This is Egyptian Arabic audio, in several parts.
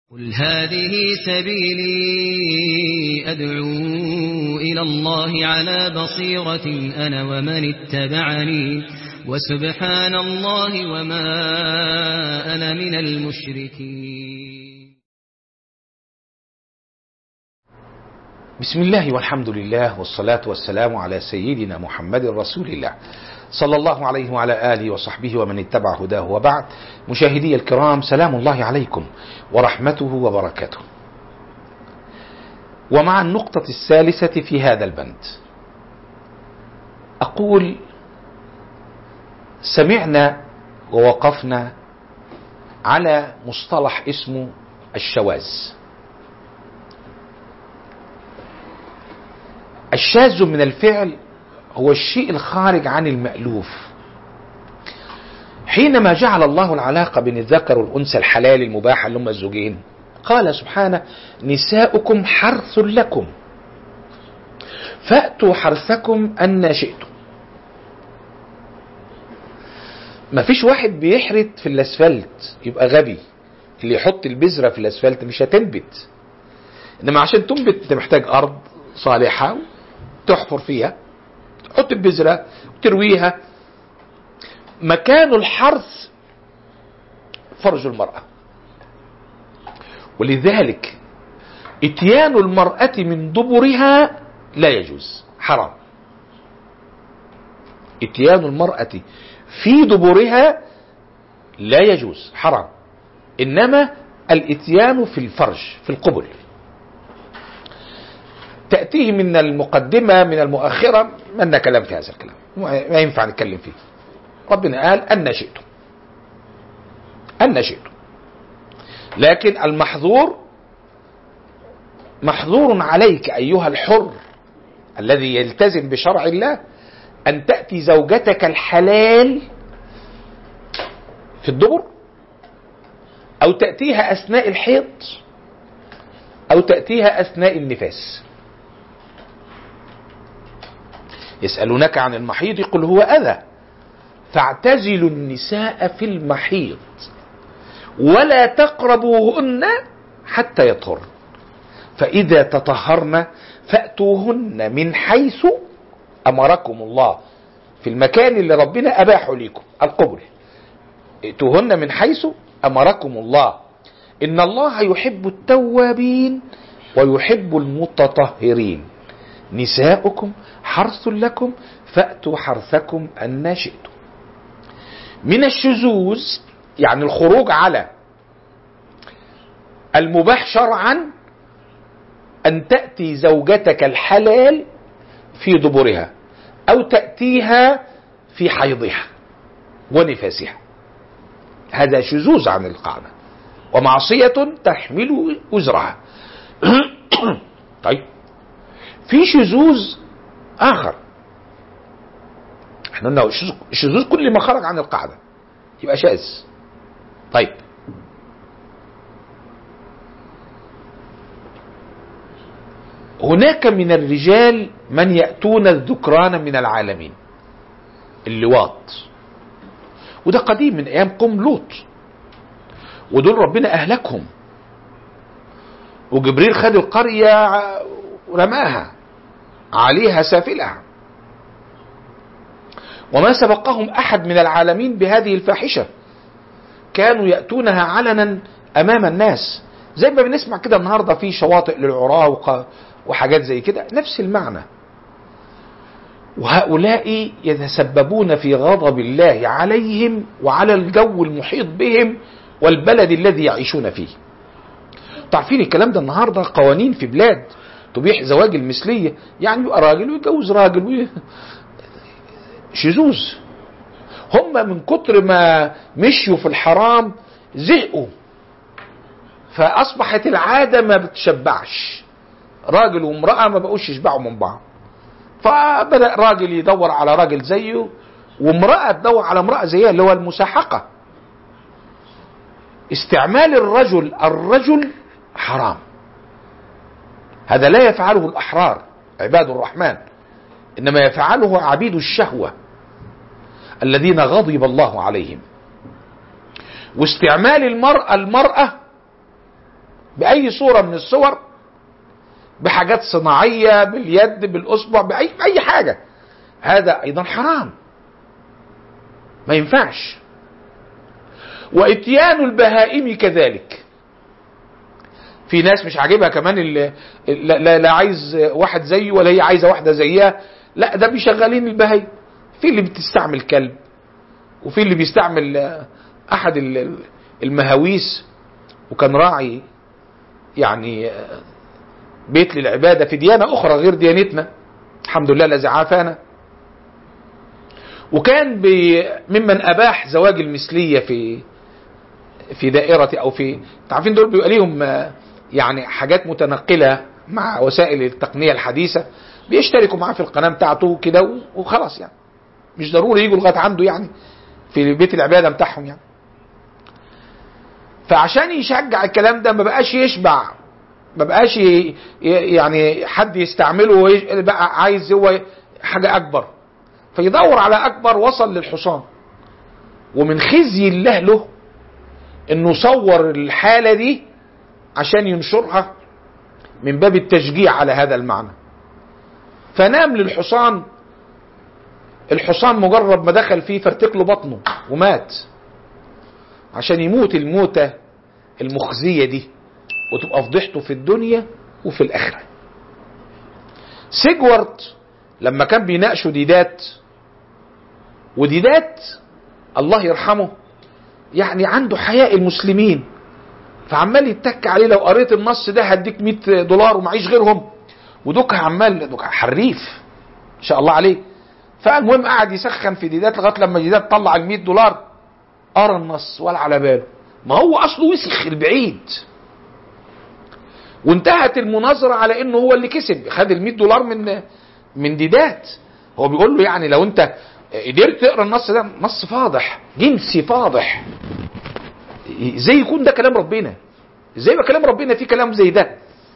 قل هذه سبيلي أدعو إلى الله على بصيرة أنا ومن اتبعني وسبحان الله وما أنا من المشركين بسم الله والحمد لله والصلاة والسلام على سيدنا محمد رسول الله صلى الله عليه وعلى آله وصحبه ومن اتبع هداه وبعد مشاهدي الكرام سلام الله عليكم ورحمته وبركاته ومع النقطة الثالثة في هذا البند أقول سمعنا ووقفنا على مصطلح اسمه الشواذ الشاذ من الفعل هو الشيء الخارج عن المألوف حينما جعل الله العلاقة بين الذكر والأنثى الحلال المباحة اللي هم الزوجين قال سبحانه نساؤكم حرث لكم فأتوا حرثكم أن شئتم ما فيش واحد بيحرث في الاسفلت يبقى غبي اللي يحط البذرة في الاسفلت مش هتنبت انما عشان تنبت انت محتاج ارض صالحة تحفر فيها تحط البذرة وترويها مكان الحرث فرج المرأة ولذلك اتيان المرأة من دبرها لا يجوز حرام اتيان المرأة في دبرها لا يجوز حرام انما الاتيان في الفرج في القبل تأتيه من المقدمة من المؤخرة من كلام في هذا الكلام ما ينفع نتكلم فيه ربنا قال أن شئتم أن شئتم لكن المحظور محظور عليك أيها الحر الذي يلتزم بشرع الله أن تأتي زوجتك الحلال في الدبر أو تأتيها أثناء الحيض أو تأتيها أثناء النفاس يسألونك عن المحيض قل هو أذى فاعتزلوا النساء في المحيض ولا تقربوهن حتى يطهرن فإذا تطهرن فأتوهن من حيث أمركم الله في المكان اللي ربنا أباحه لكم القبل ائتوهن من حيث أمركم الله إن الله يحب التوابين ويحب المتطهرين نساؤكم حرث لكم فأتوا حرثكم أن شئتم من الشذوذ يعني الخروج على المباح شرعا أن تأتي زوجتك الحلال في دبرها أو تأتيها في حيضها ونفاسها هذا شذوذ عن القاعدة ومعصية تحمل وزرها طيب في شذوذ آخر احنا قلنا الشذوذ كل ما خرج عن القاعدة يبقى شاذ طيب هناك من الرجال من يأتون الذكران من العالمين اللواط وده قديم من ايام قوم لوط ودول ربنا اهلكهم وجبريل خد القرية ورماها عليها سافلها وما سبقهم احد من العالمين بهذه الفاحشة كانوا يأتونها علنا امام الناس زي ما بنسمع كده النهاردة في شواطئ للعراة وحاجات زي كده نفس المعنى وهؤلاء يتسببون في غضب الله عليهم وعلى الجو المحيط بهم والبلد الذي يعيشون فيه تعرفين الكلام ده النهاردة قوانين في بلاد تبيح زواج المثلية يعني يبقى راجل ويتجوز راجل وي... شذوذ هم من كتر ما مشيوا في الحرام زهقوا فأصبحت العادة ما بتشبعش راجل وامرأة ما بقوش يشبعوا من بعض فبدأ راجل يدور على راجل زيه وامرأة تدور على امرأة زيها اللي هو المساحقة استعمال الرجل الرجل حرام هذا لا يفعله الأحرار عباد الرحمن إنما يفعله عبيد الشهوة الذين غضب الله عليهم واستعمال المرأة المرأة بأي صورة من الصور بحاجات صناعية باليد بالأصبع بأي أي حاجة هذا أيضا حرام ما ينفعش واتيان البهائم كذلك في ناس مش عاجبها كمان اللي لا, لا, لا عايز واحد زيه ولا هي عايزه واحده زيها لا ده بيشغلين البهايم في اللي بتستعمل كلب وفي اللي بيستعمل احد المهاويس وكان راعي يعني بيت للعباده في ديانه اخرى غير ديانتنا الحمد لله الذي عافانا وكان ممن اباح زواج المثليه في في دائرة او في عارفين دول بيبقى ليهم يعني حاجات متنقلة مع وسائل التقنية الحديثة بيشتركوا معاه في القناة بتاعته كده وخلاص يعني مش ضروري يجوا لغاية عنده يعني في بيت العبادة بتاعهم يعني فعشان يشجع الكلام ده ما بقاش يشبع ما بقاش يعني حد يستعمله بقى عايز هو حاجة أكبر فيدور على أكبر وصل للحصان ومن خزي الله له انه صور الحالة دي عشان ينشرها من باب التشجيع على هذا المعنى فنام للحصان الحصان مجرد ما دخل فيه فرتك له بطنه ومات عشان يموت الموتة المخزية دي وتبقى فضيحته في الدنيا وفي الآخرة سيجورت لما كان بيناقشوا ديدات وديدات الله يرحمه يعني عنده حياء المسلمين فعمال يتك عليه لو قريت النص ده هديك 100 دولار ومعيش غيرهم ودوك عمال دوك حريف ان شاء الله عليه فالمهم قعد يسخن في ديدات لغايه لما ديدات طلع ال 100 دولار قرا النص ولا على باله ما هو اصله وسخ البعيد وانتهت المناظره على انه هو اللي كسب خد ال 100 دولار من من ديدات هو بيقول له يعني لو انت قدرت تقرا النص ده نص فاضح جنسي فاضح ازاي يكون ده كلام ربنا ازاي يبقى كلام ربنا فيه كلام زي ده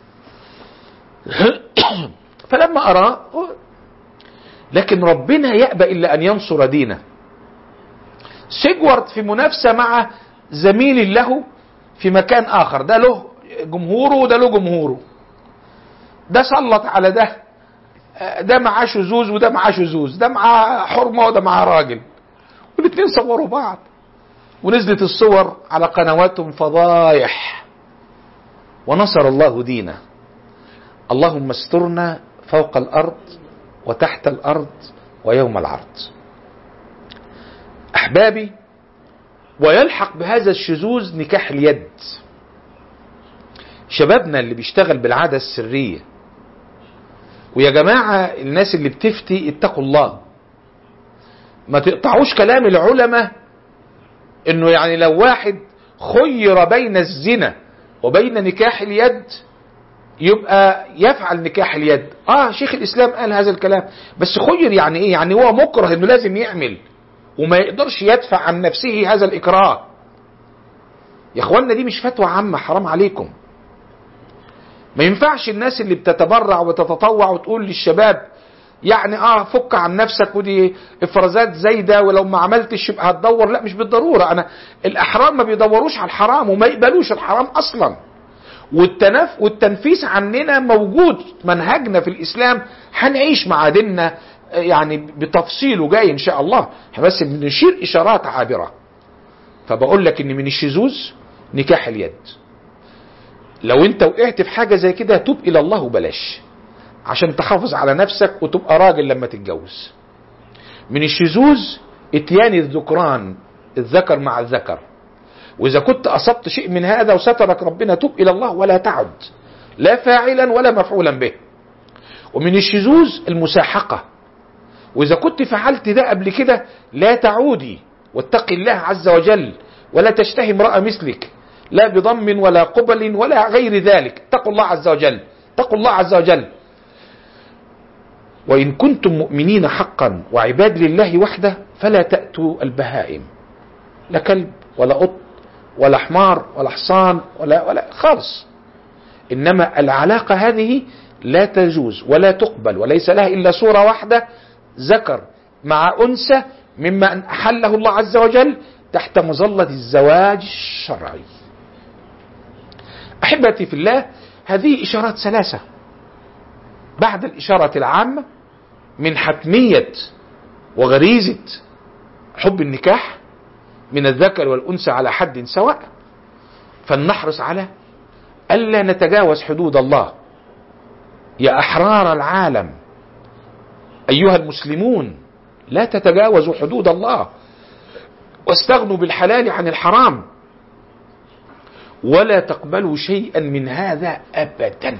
فلما اراه لكن ربنا يأبى الا ان ينصر دينه سيجوارد في منافسة مع زميل له في مكان اخر ده له جمهوره وده له جمهوره ده سلط على ده ده معاه شذوذ وده معاه شذوذ ده معاه حرمه وده معاه راجل والاثنين صوروا بعض ونزلت الصور على قنواتهم فضايح ونصر الله دينه اللهم استرنا فوق الارض وتحت الارض ويوم العرض احبابي ويلحق بهذا الشذوذ نكاح اليد شبابنا اللي بيشتغل بالعاده السريه ويا جماعة الناس اللي بتفتي اتقوا الله ما تقطعوش كلام العلماء انه يعني لو واحد خير بين الزنا وبين نكاح اليد يبقى يفعل نكاح اليد اه شيخ الاسلام قال هذا الكلام بس خير يعني ايه يعني هو مكره انه لازم يعمل وما يقدرش يدفع عن نفسه هذا الاكراه يا اخوانا دي مش فتوى عامة حرام عليكم ما ينفعش الناس اللي بتتبرع وتتطوع وتقول للشباب يعني اه فك عن نفسك ودي افرازات زايده ولو ما عملتش يبقى هتدور لا مش بالضروره انا الاحرام ما بيدوروش على الحرام وما يقبلوش الحرام اصلا والتنف والتنفيس عننا موجود منهجنا في الاسلام هنعيش مع ديننا يعني بتفصيله جاي ان شاء الله احنا بس بنشير اشارات عابره فبقول لك ان من الشذوذ نكاح اليد لو انت وقعت في حاجه زي كده توب الى الله وبلاش عشان تحافظ على نفسك وتبقى راجل لما تتجوز من الشذوذ اتيان الذكران الذكر مع الذكر واذا كنت اصبت شيء من هذا وسترك ربنا توب الى الله ولا تعد لا فاعلا ولا مفعولا به ومن الشذوذ المساحقه واذا كنت فعلت ده قبل كده لا تعودي واتقي الله عز وجل ولا تشتهي امراه مثلك لا بضم ولا قبل ولا غير ذلك اتقوا الله عز وجل اتقوا الله عز وجل وإن كنتم مؤمنين حقا وعباد لله وحده فلا تأتوا البهائم لا كلب ولا قط ولا حمار ولا حصان ولا ولا خالص إنما العلاقة هذه لا تجوز ولا تقبل وليس لها إلا صورة واحدة ذكر مع أنثى مما أن أحله الله عز وجل تحت مظلة الزواج الشرعي أحبتي في الله هذه إشارات ثلاثة بعد الإشارة العامة من حتمية وغريزة حب النكاح من الذكر والأنثى على حد سواء فلنحرص على ألا نتجاوز حدود الله يا أحرار العالم أيها المسلمون لا تتجاوزوا حدود الله واستغنوا بالحلال عن الحرام ولا تقبلوا شيئا من هذا أبدا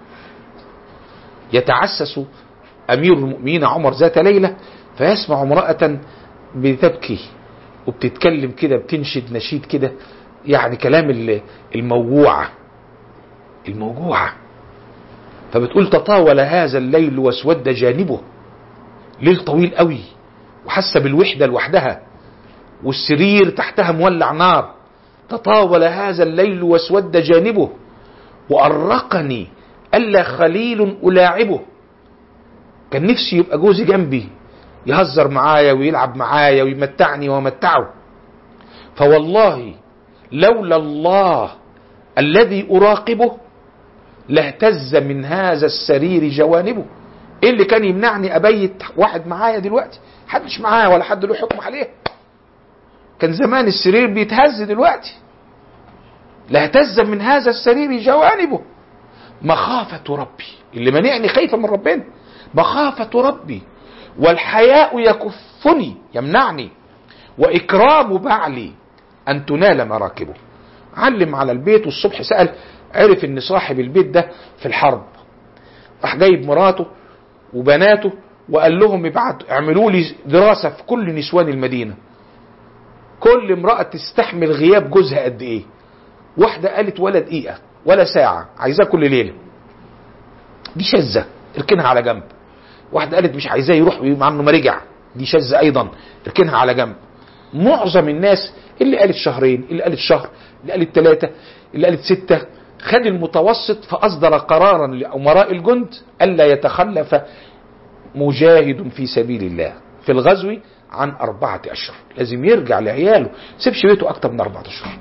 يتعسس أمير المؤمنين عمر ذات ليلة فيسمع امرأة بتبكي وبتتكلم كده بتنشد نشيد كده يعني كلام الموجوعة الموجوعة فبتقول تطاول هذا الليل واسود جانبه ليل طويل قوي وحس بالوحدة لوحدها والسرير تحتها مولع نار تطاول هذا الليل واسود جانبه وأرقني ألا خليل ألاعبه كان نفسي يبقى جوزي جنبي يهزر معايا ويلعب معايا ويمتعني ومتعه فوالله لولا الله الذي أراقبه لاهتز من هذا السرير جوانبه ايه اللي كان يمنعني ابيت واحد معايا دلوقتي حدش معايا ولا حد له حكم عليه كان زمان السرير بيتهز دلوقتي لاهتز من هذا السرير جوانبه مخافة ربي اللي منعني خايفة من ربنا مخافة ربي والحياء يكفني يمنعني وإكرام بعلي أن تنال مراكبه علم على البيت والصبح سأل عرف ان صاحب البيت ده في الحرب راح جايب مراته وبناته وقال لهم ابعتوا اعملوا لي دراسة في كل نسوان المدينة كل امرأة تستحمل غياب جوزها قد ايه واحدة قالت ولا دقيقة ولا ساعة عايزاه كل ليلة دي شاذة اركنها على جنب واحدة قالت مش عايزاه يروح مع انه ما رجع دي شاذة ايضا اركنها على جنب معظم الناس اللي قالت شهرين اللي قالت شهر اللي قالت ثلاثة اللي قالت ستة خد المتوسط فأصدر قرارا لأمراء الجند ألا يتخلف مجاهد في سبيل الله في الغزو عن أربعة أشهر لازم يرجع لعياله سيبش بيته أكتر من أربعة أشهر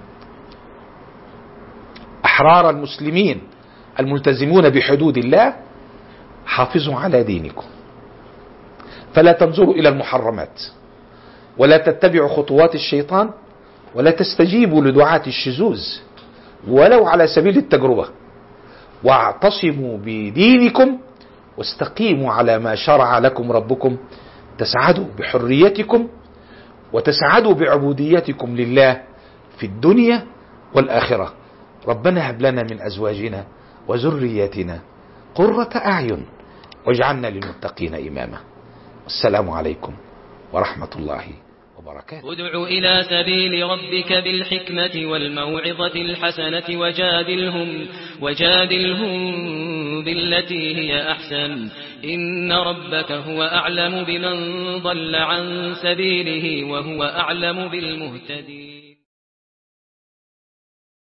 أحرار المسلمين الملتزمون بحدود الله حافظوا على دينكم فلا تنظروا إلى المحرمات ولا تتبعوا خطوات الشيطان ولا تستجيبوا لدعاة الشذوذ ولو على سبيل التجربة واعتصموا بدينكم واستقيموا على ما شرع لكم ربكم تسعدوا بحريتكم وتسعدوا بعبوديتكم لله في الدنيا والآخرة ربنا هب لنا من أزواجنا وذرياتنا قرة أعين واجعلنا للمتقين إماما السلام عليكم ورحمة الله وبركاته ادع إلى سبيل ربك بالحكمة والموعظة الحسنة وجادلهم, وجادلهم بالتي هي أحسن إن ربك هو أعلم بمن ضل عن سبيله وهو أعلم بالمهتدين